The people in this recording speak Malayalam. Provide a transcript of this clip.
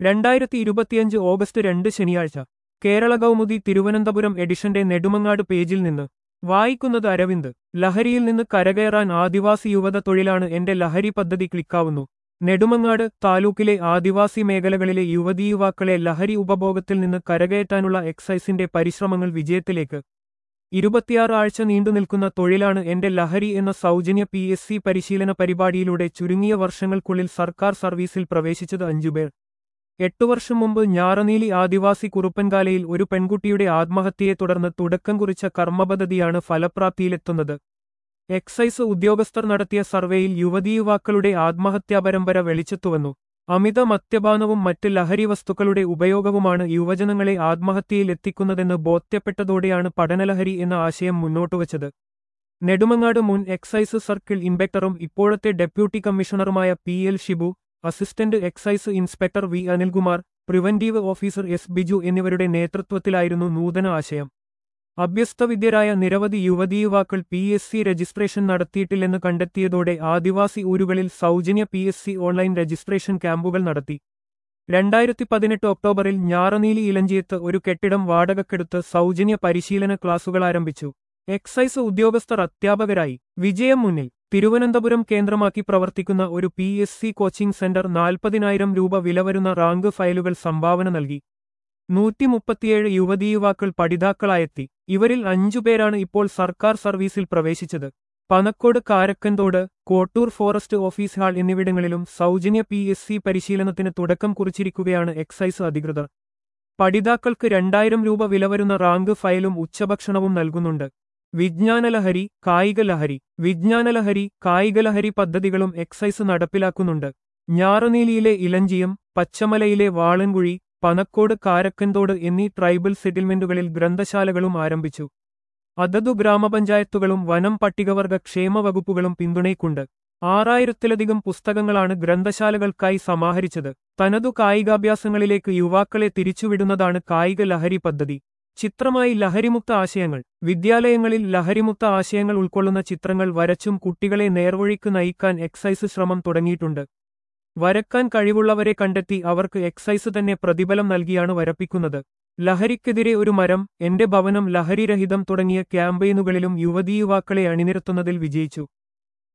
രണ്ടായിരത്തി ഇരുപത്തിയഞ്ച് ഓഗസ്റ്റ് രണ്ട് ശനിയാഴ്ച കേരള കൗമുദി തിരുവനന്തപുരം എഡിഷന്റെ നെടുമങ്ങാട് പേജിൽ നിന്ന് വായിക്കുന്നത് അരവിന്ദ് ലഹരിയിൽ നിന്ന് കരകയറാൻ ആദിവാസി യുവത തൊഴിലാണ് എന്റെ ലഹരി പദ്ധതി ക്ലിക്കാവുന്നു നെടുമങ്ങാട് താലൂക്കിലെ ആദിവാസി മേഖലകളിലെ യുവതീയുവാക്കളെ ലഹരി ഉപഭോഗത്തിൽ നിന്ന് കരകയറ്റാനുള്ള എക്സൈസിന്റെ പരിശ്രമങ്ങൾ വിജയത്തിലേക്ക് ഇരുപത്തിയാറ് ആഴ്ച നീണ്ടുനിൽക്കുന്ന തൊഴിലാണ് എന്റെ ലഹരി എന്ന സൗജന്യ പി എസ് സി പരിശീലന പരിപാടിയിലൂടെ ചുരുങ്ങിയ വർഷങ്ങൾക്കുള്ളിൽ സർക്കാർ സർവീസിൽ പ്രവേശിച്ചത് അഞ്ചുപേർ എട്ടു വർഷം മുമ്പ് ഞാറനീലി ആദിവാസി കുറുപ്പൻകാലയിൽ ഒരു പെൺകുട്ടിയുടെ ആത്മഹത്യയെ തുടർന്ന് തുടക്കം കുറിച്ച കർമ്മപദ്ധതിയാണ് ഫലപ്രാപ്തിയിലെത്തുന്നത് എക്സൈസ് ഉദ്യോഗസ്ഥർ നടത്തിയ സർവേയിൽ യുവതീയുവാക്കളുടെ ആത്മഹത്യാ പരമ്പര വെളിച്ചത്തുവന്നു അമിത മദ്യപാനവും മറ്റ് ലഹരി വസ്തുക്കളുടെ ഉപയോഗവുമാണ് യുവജനങ്ങളെ ആത്മഹത്യയിൽ എത്തിക്കുന്നതെന്ന് ബോധ്യപ്പെട്ടതോടെയാണ് പഠനലഹരി എന്ന ആശയം മുന്നോട്ടുവച്ചത് നെടുമങ്ങാട് മുൻ എക്സൈസ് സർക്കിൾ ഇൻസ്പെക്ടറും ഇപ്പോഴത്തെ ഡെപ്യൂട്ടി കമ്മീഷണറുമായ P L Shibu assistant excise inspector V Anilkumar preventive officer S Biju എന്നിവരുടെ നേതൃത്വത്തിലായിരുന്നു നൂതന ആശയം അഭ്യസ്തവിദ്യരായ നിരവധി യുവതീയുവാക്കൾ പി എസ് സി രജിസ്ട്രേഷൻ നടത്തിയിട്ടില്ലെന്ന് കണ്ടെത്തിയതോടെ ആദിവാസി ഊരുകളിൽ സൗജന്യ P S C online registration ക്യാമ്പുകൾ നടത്തി രണ്ടായിരത്തി പതിനെട്ട് ഒക്ടോബറിൽ ഞാറനീലി ഇലഞ്ചിയത്ത് ഒരു കെട്ടിടം വാടകക്കെടുത്ത് സൗജന്യ പരിശീലന ക്ലാസുകൾ ആരംഭിച്ചു എക്സൈസ് ഉദ്യോഗസ്ഥർ അധ്യാപകരായി വിജയം മുന്നിൽ തിരുവനന്തപുരം കേന്ദ്രമാക്കി പ്രവർത്തിക്കുന്ന ഒരു P S C coaching centre നാൽപ്പതിനായിരം രൂപ വില വരുന്ന റാങ്ക് ഫയലുകൾ സംഭാവന നൽകി നൂറ്റി മുപ്പത്തിയേഴ് യുവതീയുവാക്കൾ പഠിതാക്കളായെത്തി ഇവരിൽ അഞ്ചുപേരാണ് ഇപ്പോൾ സർക്കാർ സർവീസിൽ പ്രവേശിച്ചത് Panakode Karakkanthodu Kottoor forest office hall എന്നിവിടങ്ങളിലും സൗജന്യ പി എസ് സി പരിശീലനത്തിന് തുടക്കം കുറിച്ചിരിക്കുകയാണ് എക്സൈസ് അധികൃതർ പഠിതാക്കൾക്ക് രണ്ടായിരം രൂപ വില വരുന്ന റാങ്ക് ഫയലും ഉച്ചഭക്ഷണവും നൽകുന്നുണ്ട് വിജ്ഞാനലഹരി കായികലഹരി വിജ്ഞാനലഹരി കായികലഹരി പദ്ധതികളും എക്സൈസ് നടപ്പിലാക്കുന്നുണ്ട് ഞാറനീലിയിലെ ഇലഞ്ചിയം പച്ചമലയിലെ വാളൻകുഴി പനക്കോട് കാരക്കൻതോട് എന്നീ ട്രൈബൽ സെറ്റിൽമെന്റുകളിൽ ഗ്രന്ഥശാലകളും ആരംഭിച്ചു അതതു ഗ്രാമപഞ്ചായത്തുകളും വനം പട്ടികവർഗ ക്ഷേമ വകുപ്പുകളും പിന്തുണയ്ക്കുണ്ട് ആറായിരത്തിലധികം പുസ്തകങ്ങളാണ് ഗ്രന്ഥശാലകൾക്കായി സമാഹരിച്ചത് തനതു കായികാഭ്യാസങ്ങളിലേക്ക് യുവാക്കളെ തിരിച്ചുവിടുന്നതാണ് കായിക ലഹരി പദ്ധതി ചിത്രമായി ലഹരിമുക്ത ആശയങ്ങൾ വിദ്യാലയങ്ങളിൽ ലഹരിമുക്ത ആശയങ്ങൾ ഉൾക്കൊള്ളുന്ന ചിത്രങ്ങൾ വരച്ചും കുട്ടികളെ നേർവഴിക്ക് നയിക്കാൻ എക്സൈസ് ശ്രമം തുടങ്ങിയിട്ടുണ്ട് വരക്കാൻ കഴിവുള്ളവരെ കണ്ടെത്തി അവർക്ക് എക്സൈസ് തന്നെ പ്രതിഫലം നൽകിയാണ് വരപ്പിക്കുന്നത് ലഹരിക്കെതിരെ ഒരു മരം എന്റെ ഭവനം ലഹരിരഹിതം തുടങ്ങിയ ക്യാമ്പയിനുകളിലും യുവതീയുവാക്കളെ അണിനിരത്തുന്നതിൽ വിജയിച്ചു